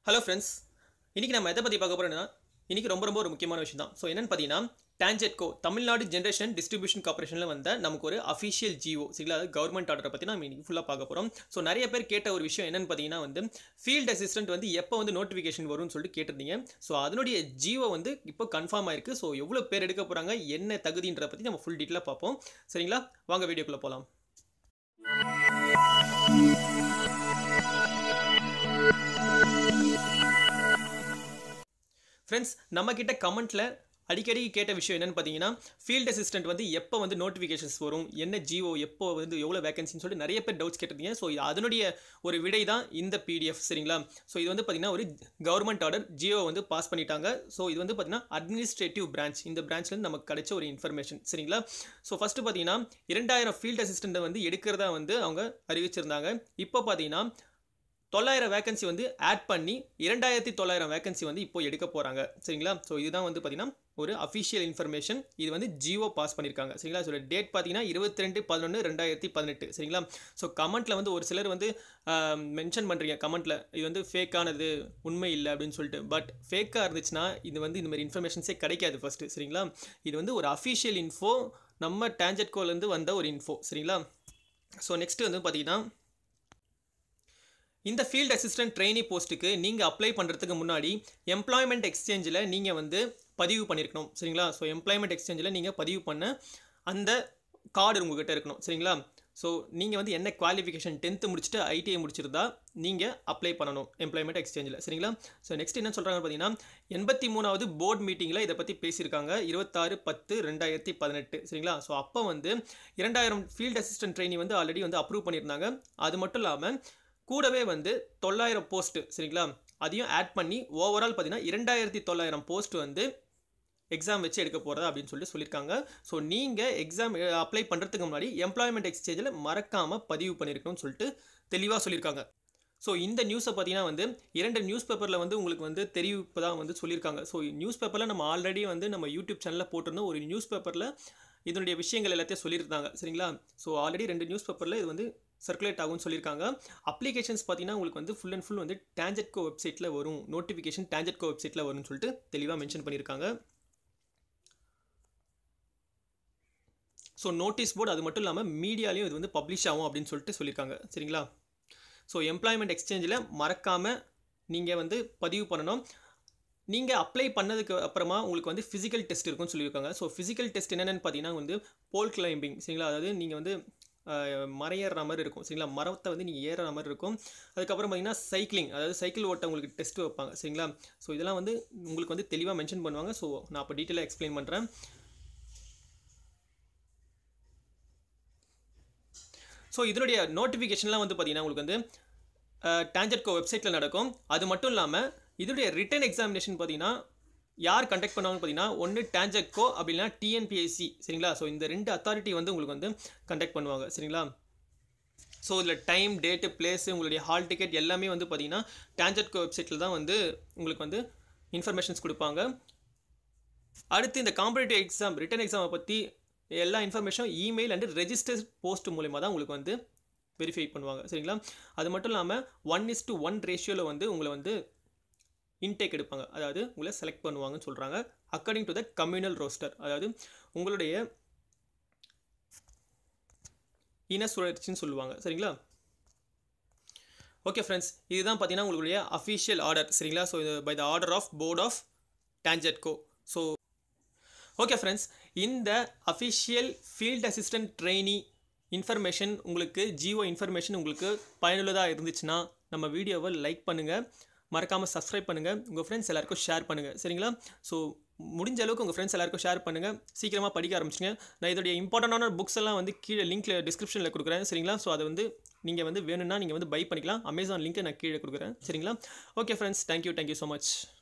hello friends இன்றைக்கி நம்ம எதை பற்றி பார்க்க போகிறோம்னா இன்றைக்கி ரொம்ப ரொம்ப ஒரு முக்கியமான விஷயம் தான் ஸோ என்னென்னு பார்த்தீங்கன்னா டான்ஜெட்கோ தமிழ்நாடு ஜென்ரேஷன் டிஸ்ட்ரிபியூஷன் கார்பரேஷனில் வந்த நமக்கு ஒரு அஃபிஷியல் ஜிஓ சரிங்களா அதாவது கவர்மெண்ட் ஆர்டரை பற்றி நம்ம இன்றைக்கி ஃபுல்லாக பார்க்க போகிறோம் ஸோ நிறைய பேர் கேட்ட ஒரு விஷயம் என்னென்னு பார்த்தீங்கன்னா வந்து ஃபீல்ட் அசிஸ்டன்ட் வந்து எப்போ வந்து நோட்டிஃபிகேஷன் வரும்னு சொல்லிட்டு கேட்டிருந்தீங்க ஸோ அதனுடைய ஜிஓ வந்து இப்போ கன்ஃபார்ம் ஆயிருக்கு ஸோ எவ்வளோ பேர் எடுக்க போகிறாங்க என்ன தகுதின்றதை பற்றி நம்ம ஃபுல் டீட்டெயிலாக பார்ப்போம் சரிங்களா வாங்க வீடியோக்குள்ளே போகலாம் ஃப்ரெண்ட்ஸ் நம்ம கிட்ட கமெண்ட்டில் அடிக்கடி கேட்ட விஷயம் என்னென்னு பார்த்தீங்கன்னா ஃபீல்ட் அசிஸ்டன்ட் வந்து எப்போ வந்து நோட்டிஃபிகேஷன்ஸ் வரும் என்ன ஜிஓ எப்போ வந்து எவ்வளோ வேகன்சின்னு சொல்லிட்டு நிறைய பேர் டவுட்ஸ் கேட்டிருந்தீங்க ஸோ அதனுடைய ஒரு விடை தான் இந்த பிடிஎஃப் சரிங்களா ஸோ இது வந்து பார்த்தீங்கன்னா ஒரு கவர்மெண்ட் ஆர்டர் ஜிஓ வந்து பாஸ் பண்ணிட்டாங்க ஸோ இது வந்து பார்த்தீங்கன்னா அட்மினிஸ்ட்ரேட்டிவ் பிரான்ச் இந்த பிரான்ச்லேருந்து நமக்கு கிடைச்ச ஒரு இன்ஃபர்மேஷன் சரிங்களா ஸோ ஃபஸ்ட்டு பார்த்தீங்கன்னா இரண்டாயிரம் ஃபீல்ட் அசிஸ்டண்ட்டை வந்து எடுக்கிறதா வந்து அவங்க அறிவிச்சிருந்தாங்க இப்போ பார்த்தீங்கன்னா தொள்ளாயிரம் வேகன்சி வந்து ஆட் பண்ணி இரண்டாயிரத்தி தொள்ளாயிரம் வேகன்சி வந்து இப்போ எடுக்க போகிறாங்க சரிங்களா ஸோ இதுதான் வந்து பார்த்தீங்கன்னா ஒரு அஃபிஷியல் இன்ஃபர்மேஷன் இது வந்து ஜியோ பாஸ் பண்ணியிருக்காங்க சரிங்களா ஸோ டேட் பார்த்தீங்கன்னா இருபத்தி ரெண்டு பதினொன்று ரெண்டாயிரத்தி பதினெட்டு சரிங்களா ஸோ கமெண்ட்டில் வந்து ஒரு சிலர் வந்து மென்ஷன் பண்ணுறீங்க கமெண்ட்டில் இது வந்து ஃபேக்கானது உண்மை இல்லை அப்படின்னு சொல்லிட்டு பட் ஃபேக்காக இருந்துச்சுன்னா இது வந்து இந்த மாதிரி இன்ஃபர்மேஷன்ஸே கிடைக்காது ஃபஸ்ட்டு சரிங்களா இது வந்து ஒரு அஃபிஷியல் இன்ஃபோ நம்ம டேஞ்சட்கோலேருந்து வந்த ஒரு இன்ஃபோ சரிங்களா ஸோ நெக்ஸ்ட் வந்து பார்த்தீங்கன்னா இந்த ஃபீல்ட் அசிஸ்டன்ட் ட்ரெயினி போஸ்ட்டுக்கு நீங்கள் அப்ளை பண்ணுறதுக்கு முன்னாடி எம்ப்ளாய்மெண்ட் எக்ஸ்சேஞ்சில் நீங்கள் வந்து பதிவு பண்ணியிருக்கணும் சரிங்களா ஸோ எம்ப்ளாய்மெண்ட் எக்ஸ்சேஞ்சில் நீங்கள் பதிவு பண்ண அந்த கார்டு உங்ககிட்ட இருக்கணும் சரிங்களா ஸோ நீங்கள் வந்து என்ன குவாலிஃபிகேஷன் டென்த்து முடிச்சுட்டு ஐடிஐ முடிச்சிருந்தா நீங்கள் அப்ளை பண்ணணும் எம்ப்ளாய்மெண்ட் எக்ஸ்சேஞ்சில் சரிங்களா ஸோ நெக்ஸ்ட் என்ன சொல்கிறாங்க பார்த்தீங்கன்னா எண்பத்தி மூணாவது போர்ட் மீட்டிங்கில் இதை பற்றி பேசியிருக்காங்க இருபத்தாறு பத்து ரெண்டாயிரத்தி பதினெட்டு சரிங்களா ஸோ அப்போ வந்து இரண்டாயிரம் ஃபீல்ட் அசிஸ்டன்ட் ட்ரெயினி வந்து ஆல்ரெடி வந்து அப்ரூவ் பண்ணியிருந்தாங்க அது மட்டும் இல்லாமல் கூடவே வந்து தொள்ளாயிரம் போஸ்ட்டு சரிங்களா அதையும் ஆட் பண்ணி ஓவரால் பார்த்தீங்கன்னா இரண்டாயிரத்தி தொள்ளாயிரம் போஸ்ட் வந்து எக்ஸாம் வச்சு எடுக்க போகிறதா அப்படின்னு சொல்லிட்டு சொல்லியிருக்காங்க ஸோ நீங்கள் எக்ஸாம் அப்ளை பண்ணுறதுக்கு முன்னாடி எம்ப்ளாய்மெண்ட் எக்ஸ்சேஞ்சில் மறக்காமல் பதிவு பண்ணியிருக்கணும்னு சொல்லிட்டு தெளிவாக சொல்லியிருக்காங்க ஸோ இந்த நியூஸை பார்த்தீங்கன்னா வந்து இரண்டு நியூஸ் பேப்பரில் வந்து உங்களுக்கு வந்து தெரிவிப்பு தான் வந்து சொல்லியிருக்காங்க ஸோ நியூஸ் பேப்பரில் நம்ம ஆல்ரெடி வந்து நம்ம யூடியூப் சேனலில் போட்டிருந்தோம் ஒரு நியூஸ் பேப்பரில் இதனுடைய விஷயங்கள் எல்லாத்தையும் சொல்லியிருந்தாங்க சரிங்களா ஸோ ஆல்ரெடி ரெண்டு நியூஸ் பேப்பரில் இது வந்து சர்க்குலேட் ஆகும்னு சொல்லியிருக்காங்க அப்ளிகேஷன்ஸ் பார்த்தீங்கன்னா உங்களுக்கு வந்து ஃபுல் அண்ட் ஃபுல் வந்து டேஞ்சட்கோ வெப்சைட்டில் வரும் நோட்டிஃபிகேஷன் டேஞ்சட்கோ வெப்சைட்டில் வரும்னு சொல்லிட்டு தெளிவாக மென்ஷன் பண்ணியிருக்காங்க ஸோ நோட்டீஸ் போர்டு அது மட்டும் இல்லாமல் மீடியாலையும் இது வந்து பப்ளிஷ் ஆகும் அப்படின்னு சொல்லிட்டு சொல்லியிருக்காங்க சரிங்களா ஸோ எம்ப்ளாய்மெண்ட் எக்ஸ்சேஞ்சில் மறக்காமல் நீங்கள் வந்து பதிவு பண்ணணும் நீங்கள் அப்ளை பண்ணதுக்கு அப்புறமா உங்களுக்கு வந்து ஃபிசிக்கல் டெஸ்ட் இருக்கும்னு சொல்லியிருக்காங்க ஸோ ஃபிசிக்கல் டெஸ்ட் என்னென்னு பார்த்தீங்கன்னா வந்து போல் கிளைம்பிங் சரிங்களா அதாவது நீங்கள் வந்து மரையேற மாதிரி இருக்கும் சரிங்களா மரத்தை வந்து நீங்கள் ஏறுற மாதிரி இருக்கும் அதுக்கப்புறம் பார்த்தீங்கன்னா சைக்கிளிங் அதாவது சைக்கிள் ஓட்ட உங்களுக்கு டெஸ்ட் வைப்பாங்க சரிங்களா ஸோ இதெல்லாம் வந்து உங்களுக்கு வந்து தெளிவாக மென்ஷன் பண்ணுவாங்க ஸோ நான் அப்போ டீட்டெயிலாக எக்ஸ்பிளைன் பண்ணுறேன் ஸோ இதனுடைய நோட்டிஃபிகேஷன்லாம் வந்து பார்த்தீங்கன்னா உங்களுக்கு வந்து டான்ஜெட்கோ வெப்சைட்டில் நடக்கும் அது மட்டும் இல்லாமல் இதனுடைய ரிட்டன் எக்ஸாமினேஷன் பார்த்தீங்கன்னா யார் கண்டக்ட் பண்ணுவாங்கன்னு பார்த்தீங்கன்னா ஒன்று டான்ஜெட்கோ அப்படின்னா டிஎன்பிஎஸ்சி சரிங்களா ஸோ இந்த ரெண்டு அத்தாரிட்டி வந்து உங்களுக்கு வந்து கண்டக்ட் பண்ணுவாங்க சரிங்களா ஸோ இதில் டைம் டேட்டு பிளேஸு உங்களுடைய ஹால் டிக்கெட் எல்லாமே வந்து பார்த்தீங்கன்னா டான்ஜெட்கோ வெப்சைட்டில் தான் வந்து உங்களுக்கு வந்து இன்ஃபர்மேஷன்ஸ் கொடுப்பாங்க அடுத்து இந்த காம்படேட்டிவ் எக்ஸாம் ரிட்டன் எக்ஸாமை பற்றி எல்லா இன்ஃபர்மேஷனும் இமெயில் அண்டு ரெஜிஸ்டர் போஸ்ட் மூலயமா தான் உங்களுக்கு வந்து வெரிஃபை பண்ணுவாங்க சரிங்களா அது மட்டும் இல்லாமல் ஒன் இஸ் டு ஒன் ரேஷியோவில் வந்து உங்களை வந்து இன்டேக் எடுப்பாங்க அதாவது உங்களை செலக்ட் பண்ணுவாங்கன்னு சொல்கிறாங்க according to the communal roster அதாவது உங்களுடைய இன சுழற்சின்னு சொல்லுவாங்க சரிங்களா ஓகே ஃப்ரெண்ட்ஸ் இதுதான் பார்த்தீங்கன்னா உங்களுடைய அஃபிஷியல் ஆர்டர் சரிங்களா ஸோ இது by the order of board of TANGEDCO so okay friends இந்த official field assistant trainee information உங்களுக்கு ஜியோ இன்ஃபர்மேஷன் உங்களுக்கு பயனுள்ளதாக இருந்துச்சுன்னா நம்ம வீடியோவை லைக் பண்ணுங்கள் மறக்காமல் சப்ஸ்கிரைப் பண்ணுங்கள் உங்கள் ஃப்ரெண்ட்ஸ் எல்லாருக்கும் ஷேர் பண்ணுங்கள் சரிங்களா ஸோ முடிஞ்ச அளவுக்கு உங்கள் ஃப்ரெண்ட்ஸ் எல்லாருக்கும் ஷேர் பண்ணுங்கள் சீக்கிரமாக படிக்க ஆரம்பிச்சுங்க நான் இதோடைய இம்பார்ட்டண்டான புக்ஸ் எல்லாம் வந்து கீழே லிங்க்கில் டிஸ்கிரிப்ஷனில் கொடுக்குறேன் சரிங்களா ஸோ அதை வந்து நீங்கள் வந்து வேணும்னா நீங்கள் வந்து பை பண்ணிக்கலாம் அமேசான் லிங்க்கை நான் கீழே கொடுக்குறேன் சரிங்களா okay friends thank you thank you so much